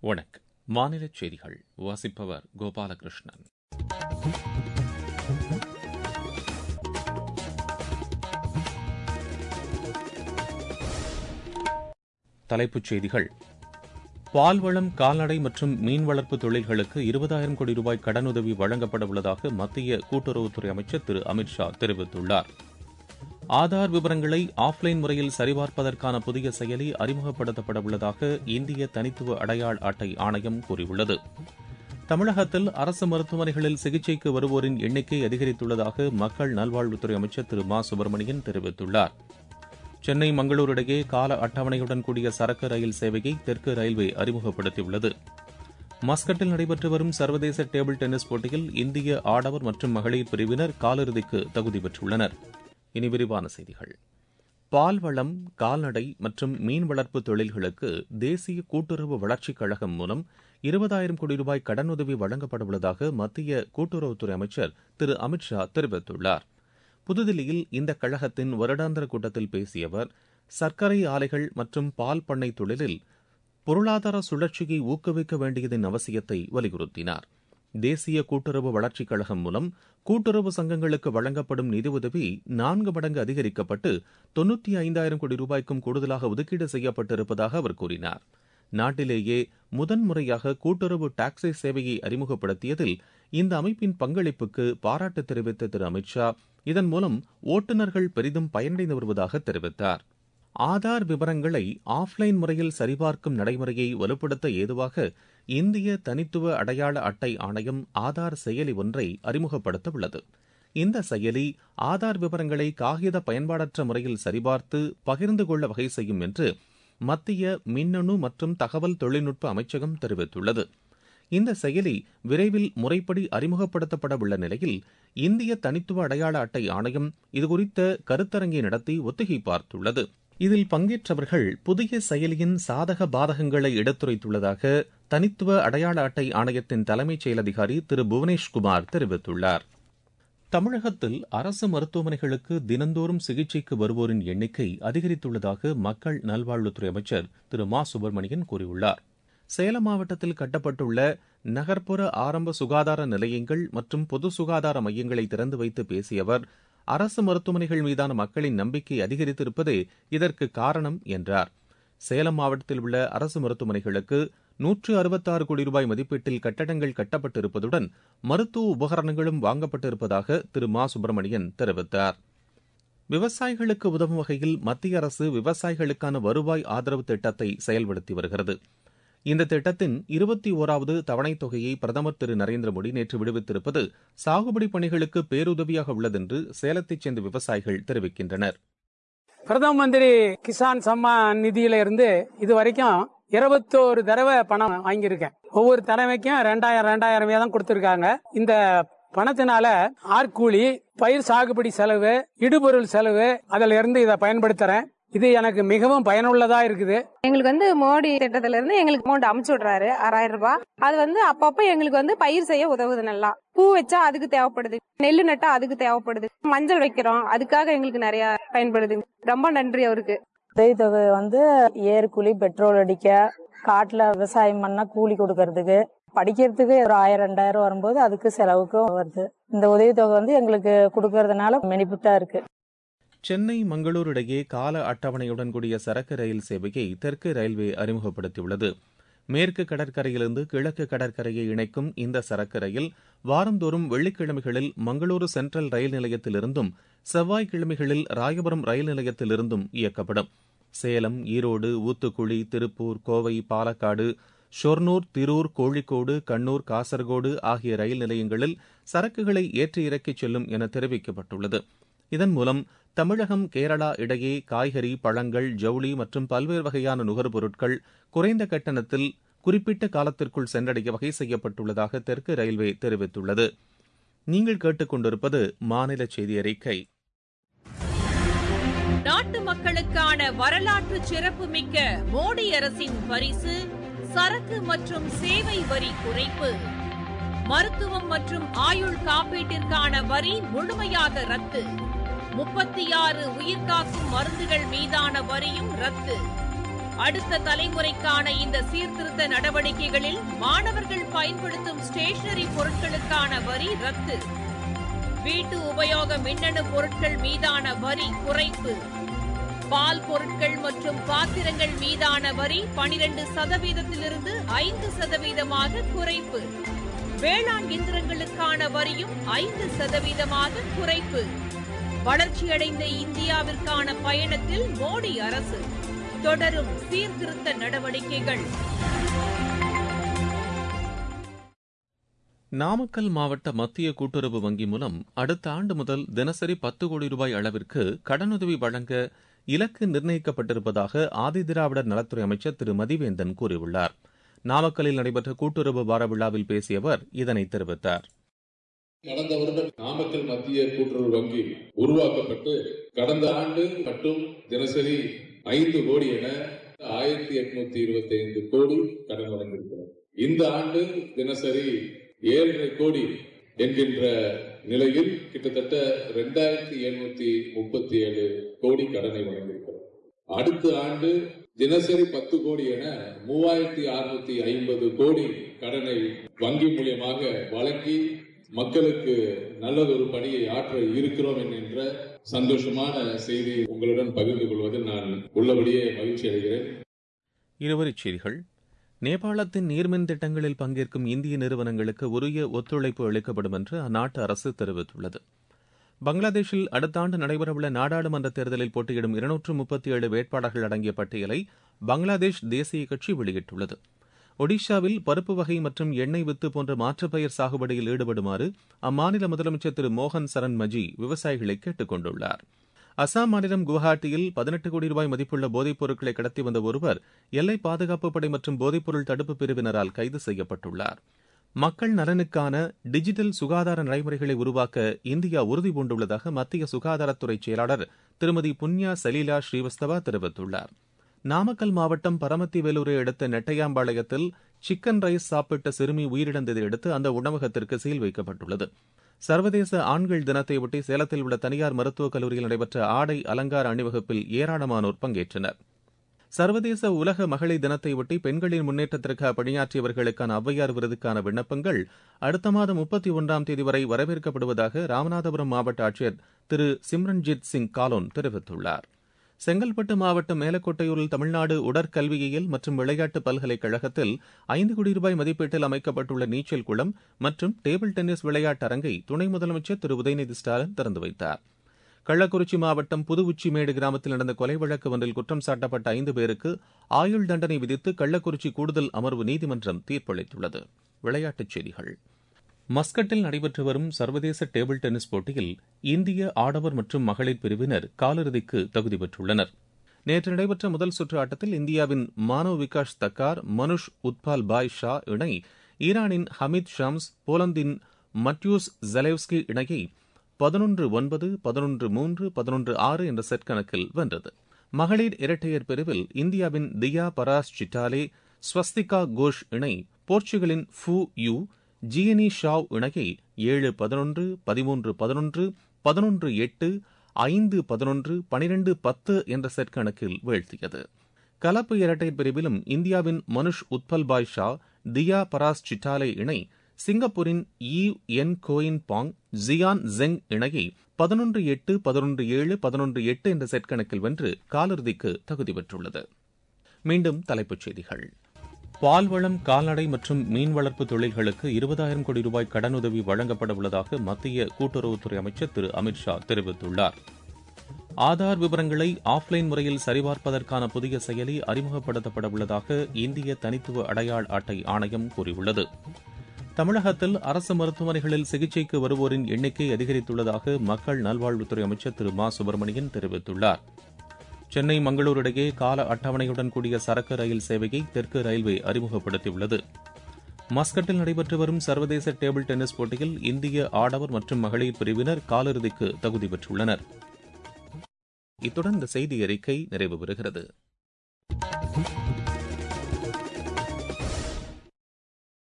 வணக்கம் மாநிலச் செய்திகள் வாசிப்பவர் கோபாலகிருஷ்ணன் தலைப்புச் செய்திகள் பால்வளம் கால்நடை மற்றும் மீன் வளர்ப்பு தொழில்களுக்கு இருபதாயிரம் கோடி ரூபாய் கடனுதவி வழங்கப்பட உள்ளதாக மத்திய கூட்டுறவுத்துறை அமைச்சர் திரு அமித் ஷா தெரிவித்துள்ளார் ஆதார் விவரங்களை ஆஃப்லைன் முறையில் சரிபார்ப்பதற்கான புதிய செயலி அறிமுகப்படுத்தப்பட உள்ளதாக இந்திய தனித்துவ அடையாள அட்டை ஆணையம் கூறியுள்ளது தமிழகத்தில் அரசு மருத்துவமனைகளில் சிகிச்சைக்கு வருவோரின் எண்ணிக்கை அதிகரித்துள்ளதாக மக்கள் நல்வாழ்வுத்துறை அமைச்சர் திரு மா சுப்பிரமணியன் தெரிவித்துள்ளார் சென்னை மங்களூர் இடையே கால அட்டவணையுடன் கூடிய சரக்கு ரயில் சேவையை தெற்கு ரயில்வே அறிமுகப்படுத்தியுள்ளது மஸ்கட்டில் நடைபெற்று வரும் சர்வதேச டேபிள் டென்னிஸ் போட்டியில் இந்திய ஆடவர் மற்றும் மகளிர் பிரிவினர் காலிறுதிக்கு தகுதி பெற்றுள்ளனர் இனி விரிவான செய்திகள் பால்வளம் கால்நடை மற்றும் மீன் வளர்ப்பு தொழில்களுக்கு தேசிய கூட்டுறவு வளர்ச்சிக் கழகம் மூலம் இருபதாயிரம் கோடி ரூபாய் கடனுதவி வழங்கப்பட உள்ளதாக மத்திய கூட்டுறவுத்துறை அமைச்சர் திரு அமித் ஷா தெரிவித்துள்ளார் புதுதில்லியில் இந்த கழகத்தின் வருடாந்திர கூட்டத்தில் பேசிய அவர் சர்க்கரை ஆலைகள் மற்றும் பால் பண்ணை தொழிலில் பொருளாதார சுழற்சியை ஊக்குவிக்க வேண்டியதன் அவசியத்தை வலியுறுத்தினார் தேசிய கூட்டுறவு வளர்ச்சிக் கழகம் மூலம் கூட்டுறவு சங்கங்களுக்கு வழங்கப்படும் நிதியுதவி நான்கு மடங்கு அதிகரிக்கப்பட்டு தொன்னூற்றி ஐந்தாயிரம் கோடி ரூபாய்க்கும் கூடுதலாக ஒதுக்கீடு செய்யப்பட்டிருப்பதாக அவர் கூறினார் நாட்டிலேயே முதன்முறையாக கூட்டுறவு டாக்ஸி சேவையை அறிமுகப்படுத்தியதில் இந்த அமைப்பின் பங்களிப்புக்கு பாராட்டு தெரிவித்த திரு அமித் ஷா இதன் மூலம் ஓட்டுநர்கள் பெரிதும் பயனடைந்து வருவதாக தெரிவித்தார் ஆதார் விவரங்களை ஆஃப்லைன் முறையில் சரிபார்க்கும் நடைமுறையை வலுப்படுத்த ஏதுவாக இந்திய தனித்துவ அடையாள அட்டை ஆணையம் ஆதார் செயலி ஒன்றை அறிமுகப்படுத்த உள்ளது இந்த செயலி ஆதார் விவரங்களை காகித பயன்பாடற்ற முறையில் சரிபார்த்து பகிர்ந்து கொள்ள வகை செய்யும் என்று மத்திய மின்னணு மற்றும் தகவல் தொழில்நுட்ப அமைச்சகம் தெரிவித்துள்ளது இந்த செயலி விரைவில் முறைப்படி அறிமுகப்படுத்தப்பட உள்ள நிலையில் இந்திய தனித்துவ அடையாள அட்டை ஆணையம் இதுகுறித்த கருத்தரங்கை நடத்தி ஒத்திகை பார்த்துள்ளது இதில் பங்கேற்றவர்கள் புதிய செயலியின் சாதக பாதகங்களை எடுத்துரைத்துள்ளதாக தனித்துவ அடையாள அட்டை ஆணையத்தின் தலைமைச் செயல் அதிகாரி திரு புவனேஷ்குமார் தெரிவித்துள்ளார் தமிழகத்தில் அரசு மருத்துவமனைகளுக்கு தினந்தோறும் சிகிச்சைக்கு வருவோரின் எண்ணிக்கை அதிகரித்துள்ளதாக மக்கள் நல்வாழ்வுத்துறை அமைச்சர் திரு மா சுப்பிரமணியன் கூறியுள்ளார் சேலம் மாவட்டத்தில் கட்டப்பட்டுள்ள நகர்ப்புற ஆரம்ப சுகாதார நிலையங்கள் மற்றும் பொது சுகாதார மையங்களை திறந்து வைத்து பேசிய அவர் அரசு மருத்துவமனைகள் மீதான மக்களின் நம்பிக்கை அதிகரித்திருப்பதே இதற்கு காரணம் என்றார் சேலம் மாவட்டத்தில் உள்ள அரசு மருத்துவமனைகளுக்கு நூற்று அறுபத்தாறு கோடி ரூபாய் மதிப்பீட்டில் கட்டடங்கள் கட்டப்பட்டிருப்பதுடன் மருத்துவ உபகரணங்களும் வாங்கப்பட்டிருப்பதாக திரு மா சுப்பிரமணியன் தெரிவித்தார் விவசாயிகளுக்கு உதவும் வகையில் மத்திய அரசு விவசாயிகளுக்கான வருவாய் ஆதரவு திட்டத்தை செயல்படுத்தி வருகிறது இந்த திட்டத்தின் இருபத்தி ஓராவது தவணைத் தொகையை பிரதமர் திரு நரேந்திர மோடி நேற்று விடுவித்திருப்பது சாகுபடி பணிகளுக்கு பேருதவியாக உள்ளதென்று சேலத்தைச் சேர்ந்த விவசாயிகள் தெரிவிக்கின்றனர் பிரதம மந்திரி கிசான் சம்மான் நிதியில இருந்து இது வரைக்கும் இருபத்தோரு தடவை பணம் வாங்கியிருக்கேன் ஒவ்வொரு தடவைக்கும் ரெண்டாயிரம் ரெண்டாயிரம் தான் கொடுத்திருக்காங்க இந்த பணத்தினால ஆர்கூலி பயிர் சாகுபடி செலவு இடுபொருள் செலவு அதுல இருந்து இதை பயன்படுத்துறேன் இது எனக்கு மிகவும் பயனுள்ளதா இருக்குது எங்களுக்கு வந்து மோடி திட்டத்துல இருந்து எங்களுக்கு அமௌண்ட் அமுச்சு விடுறாரு ஆறாயிரம் ரூபாய் அது வந்து அப்பப்ப எங்களுக்கு வந்து பயிர் செய்ய உதவுது நல்லா பூ வச்சா அதுக்கு தேவைப்படுது நெல்லு நட்டா அதுக்கு தேவைப்படுது மஞ்சள் வைக்கிறோம் அதுக்காக எங்களுக்கு நிறைய பயன்படுது ரொம்ப நன்றி அவருக்கு உதவித்தொகை வந்து ஏற்கூலி பெட்ரோல் அடிக்க காட்டுல விவசாயம் பண்ணா கூலி கொடுக்கறதுக்கு படிக்கிறதுக்கு ஒரு ஆயிரம் ரெண்டாயிரம் வரும்போது அதுக்கு செலவுக்கும் வருது இந்த உதவித்தொகை வந்து எங்களுக்கு கொடுக்கறதுனால பெனிஃபிட்டா இருக்கு சென்னை மங்களூர் இடையே கால அட்டவணையுடன் கூடிய சரக்கு ரயில் சேவையை தெற்கு ரயில்வே அறிமுகப்படுத்தியுள்ளது மேற்கு கடற்கரையிலிருந்து கிழக்கு கடற்கரையை இணைக்கும் இந்த சரக்கு ரயில் வாரந்தோறும் வெள்ளிக்கிழமைகளில் மங்களூரு சென்ட்ரல் ரயில் நிலையத்திலிருந்தும் செவ்வாய்க்கிழமைகளில் ராயபுரம் ரயில் நிலையத்திலிருந்தும் இயக்கப்படும் சேலம் ஈரோடு ஊத்துக்குழி திருப்பூர் கோவை பாலக்காடு ஷொர்னூர் திரூர் கோழிக்கோடு கண்ணூர் காசர்கோடு ஆகிய ரயில் நிலையங்களில் சரக்குகளை ஏற்றி இறக்கிச் செல்லும் என தெரிவிக்கப்பட்டுள்ளது இதன் மூலம் தமிழகம் கேரளா இடையே காய்கறி பழங்கள் ஜவுளி மற்றும் பல்வேறு வகையான நுகர்பொருட்கள் குறைந்த கட்டணத்தில் குறிப்பிட்ட காலத்திற்குள் சென்றடைய வகை செய்யப்பட்டுள்ளதாக தெற்கு ரயில்வே தெரிவித்துள்ளது நீங்கள் கேட்டுக்கொண்டிருப்பது மாநில செய்தி அறிக்கை நாட்டு மக்களுக்கான வரலாற்று சிறப்புமிக்க மோடி அரசின் பரிசு சரக்கு மற்றும் சேவை வரி குறைப்பு மருத்துவம் மற்றும் ஆயுள் காப்பீட்டிற்கான வரி முழுமையாக ரத்து முப்பத்தி ஆறு உயிர்காக்கும் மருந்துகள் மீதான வரியும் ரத்து அடுத்த தலைமுறைக்கான இந்த சீர்திருத்த நடவடிக்கைகளில் மாணவர்கள் பயன்படுத்தும் ஸ்டேஷனரி பொருட்களுக்கான வரி ரத்து வீட்டு உபயோக மின்னணு பொருட்கள் மீதான வரி குறைப்பு பால் பொருட்கள் மற்றும் பாத்திரங்கள் மீதான வரி பனிரெண்டு சதவீதத்திலிருந்து ஐந்து சதவீதமாக குறைப்பு வேளாண் இயந்திரங்களுக்கான வரியும் ஐந்து சதவீதமாக குறைப்பு வளர்ச்சியடைந்த இந்தியாவிற்கான பயணத்தில் மோடி அரசு தொடரும் சீர்திருத்த நடவடிக்கைகள் நாமக்கல் மாவட்ட மத்திய கூட்டுறவு வங்கி மூலம் அடுத்த ஆண்டு முதல் தினசரி பத்து கோடி ரூபாய் அளவிற்கு கடனுதவி வழங்க இலக்கு நிர்ணயிக்கப்பட்டிருப்பதாக ஆதிதிராவிடர் நலத்துறை அமைச்சர் திரு மதிவேந்தன் கூறியுள்ளார் நாமக்கல்லில் நடைபெற்ற கூட்டுறவு வார விழாவில் பேசிய அவர் இதனை தெரிவித்தார் கடந்த வருடம் நாமக்கல் மத்திய கூட்டுறவு வங்கி உருவாக்கப்பட்டு கடந்த ஆண்டு மட்டும் தினசரி ஐந்து கோடி என ஆயிரத்தி எட்நூத்தி இருபத்தி ஐந்து கோடி கடன் வழங்கியிருக்கிறோம் இந்த ஆண்டு தினசரி ஏழரை கோடி என்கின்ற நிலையில் கிட்டத்தட்ட இரண்டாயிரத்தி எழுநூத்தி முப்பத்தி ஏழு கோடி கடனை வழங்கியிருக்கிறோம் அடுத்த ஆண்டு தினசரி பத்து கோடி என மூவாயிரத்தி அறுநூத்தி ஐம்பது கோடி கடனை வங்கி மூலியமாக வழங்கி மக்களுக்கு நல்லதொரு பணியை ஆற்ற இருக்கிறோம் என்கின்ற சந்தோஷமான செய்தி உங்களுடன் பகிர்ந்து கொள்வதில் நான் உள்ளபடியே மகிழ்ச்சி அடைகிறேன் இருவரிச் செய்திகள் நேபாளத்தின் நீர்மின் திட்டங்களில் பங்கேற்கும் இந்திய நிறுவனங்களுக்கு உரிய ஒத்துழைப்பு அளிக்கப்படும் என்று அந்நாட்டு அரசு தெரிவித்துள்ளது பங்களாதேஷில் அடுத்த ஆண்டு நடைபெறவுள்ள நாடாளுமன்ற தேர்தலில் போட்டியிடும் இருநூற்று முப்பத்தி ஏழு வேட்பாளர்கள் அடங்கிய பட்டியலை பங்களாதேஷ் தேசிய கட்சி வெளியிட்டுள்ளது ஒடிஷாவில் பருப்பு வகை மற்றும் எண்ணெய் வித்து போன்ற மாற்றுப் பயிர் சாகுபடியில் ஈடுபடுமாறு அம்மாநில முதலமைச்சர் திரு மோகன் சரண் மஜி விவசாயிகளை கேட்டுக் கொண்டுள்ளார் அசாம் மாநிலம் குவஹாட்டியில் பதினெட்டு கோடி ரூபாய் மதிப்புள்ள போதைப் பொருட்களை கடத்தி வந்த ஒருவர் எல்லை பாதுகாப்பு படை மற்றும் போதைப்பொருள் தடுப்பு பிரிவினரால் கைது செய்யப்பட்டுள்ளார் மக்கள் நலனுக்கான டிஜிட்டல் சுகாதார நடைமுறைகளை உருவாக்க இந்தியா உறுதி பூண்டுள்ளதாக மத்திய சுகாதாரத்துறை செயலாளர் திருமதி புன்யா சலீலா ஸ்ரீவஸ்தவா தெரிவித்துள்ளார் நாமக்கல் மாவட்டம் பரமத்தி வேலூரை அடுத்த நெட்டையாம்பாளையத்தில் சிக்கன் ரைஸ் சாப்பிட்ட சிறுமி உயிரிழந்ததை அடுத்து அந்த உணவகத்திற்கு சீல் வைக்கப்பட்டுள்ளது சர்வதேச ஆண்கள் தினத்தையொட்டி சேலத்தில் உள்ள தனியார் மருத்துவக் கல்லூரியில் நடைபெற்ற ஆடை அலங்கார அணிவகுப்பில் ஏராளமானோர் பங்கேற்றனர் சர்வதேச உலக மகளிர் தினத்தையொட்டி பெண்களின் முன்னேற்றத்திற்கு பணியாற்றியவர்களுக்கான ஔவையார் விருதுக்கான விண்ணப்பங்கள் அடுத்த மாதம் முப்பத்தி ஒன்றாம் தேதி வரை வரவேற்கப்படுவதாக ராமநாதபுரம் மாவட்ட ஆட்சியர் திரு சிம்ரன்ஜித் சிங் காலோன் தெரிவித்துள்ளார் செங்கல்பட்டு மாவட்டம் மேலக்கோட்டையூரில் தமிழ்நாடு உடற்கல்வியியல் மற்றும் விளையாட்டு பல்கலைக்கழகத்தில் ஐந்து கோடி ரூபாய் மதிப்பீட்டில் அமைக்கப்பட்டுள்ள நீச்சல் குளம் மற்றும் டேபிள் டென்னிஸ் விளையாட்டு அரங்கை துணை முதலமைச்சர் திரு உதயநிதி ஸ்டாலின் திறந்து வைத்தார் கள்ளக்குறிச்சி மாவட்டம் புதுவுச்சிமேடு கிராமத்தில் நடந்த கொலை வழக்கு ஒன்றில் குற்றம் சாட்டப்பட்ட ஐந்து பேருக்கு ஆயுள் தண்டனை விதித்து கள்ளக்குறிச்சி கூடுதல் அமர்வு நீதிமன்றம் தீர்ப்பளித்துள்ளது விளையாட்டுச் செய்திகள் மஸ்கட்டில் நடைபெற்று வரும் சர்வதேச டேபிள் டென்னிஸ் போட்டியில் இந்திய ஆடவர் மற்றும் மகளிர் பிரிவினர் காலிறுதிக்கு தகுதி பெற்றுள்ளனர் நேற்று நடைபெற்ற முதல் சுற்று ஆட்டத்தில் இந்தியாவின் மானவ் விகாஷ் தக்கார் மனுஷ் உத்பால் பாய் ஷா இணை ஈரானின் ஹமீத் ஷம்ஸ் போலந்தின் மட்யூஸ் ஜலெவ்ஸ்கி இணையை பதினொன்று ஒன்பது பதினொன்று மூன்று பதினொன்று ஆறு என்ற செட் கணக்கில் வென்றது மகளிர் இரட்டையர் பிரிவில் இந்தியாவின் தியா பராஸ் சிட்டாலே ஸ்வஸ்திகா கோஷ் இணை போர்ச்சுகலின் ஃபு யூ ஜியனி ஷாவ் இணையை ஏழு பதினொன்று பதிமூன்று பதினொன்று பதினொன்று எட்டு ஐந்து பதினொன்று பனிரெண்டு பத்து என்ற செட் கணக்கில் வீழ்த்தியது கலப்பு இரட்டையர் பிரிவிலும் இந்தியாவின் மனுஷ் உத்பல் பாய் ஷா தியா பராஸ் சிட்டாலே இணை சிங்கப்பூரின் ஈ என் கோயின் பாங் ஜியான் ஜெங் இணையை பதினொன்று எட்டு பதினொன்று ஏழு பதினொன்று எட்டு என்ற செட் கணக்கில் வென்று காலிறுதிக்கு தகுதி பெற்றுள்ளது மீண்டும் தலைப்புச் செய்திகள் பால்வளம் கால்நடை மற்றும் மீன் வளர்ப்பு தொழில்களுக்கு இருபதாயிரம் கோடி ரூபாய் கடனுதவி வழங்கப்பட உள்ளதாக மத்திய கூட்டுறவுத்துறை அமைச்சர் திரு அமித்ஷா தெரிவித்துள்ளார் ஆதார் விவரங்களை ஆஃப்லைன் முறையில் சரிபார்ப்பதற்கான புதிய செயலி அறிமுகப்படுத்தப்பட உள்ளதாக இந்திய தனித்துவ அடையாள அட்டை ஆணையம் கூறியுள்ளது தமிழகத்தில் அரசு மருத்துவமனைகளில் சிகிச்சைக்கு வருவோரின் எண்ணிக்கை அதிகரித்துள்ளதாக மக்கள் நல்வாழ்வுத்துறை அமைச்சர் திரு மா சுப்பிரமணியன் தெரிவித்துள்ளார் சென்னை மங்களூர் இடையே கால அட்டவணையுடன் கூடிய சரக்கு ரயில் சேவையை தெற்கு ரயில்வே அறிமுகப்படுத்தியுள்ளது மஸ்கட்டில் நடைபெற்று வரும் சர்வதேச டேபிள் டென்னிஸ் போட்டியில் இந்திய ஆடவர் மற்றும் மகளிர் பிரிவினர் காலிறுதிக்கு தகுதி பெற்றுள்ளனர் இத்துடன் இந்த செய்தி அறிக்கை நிறைவு பெறுகிறது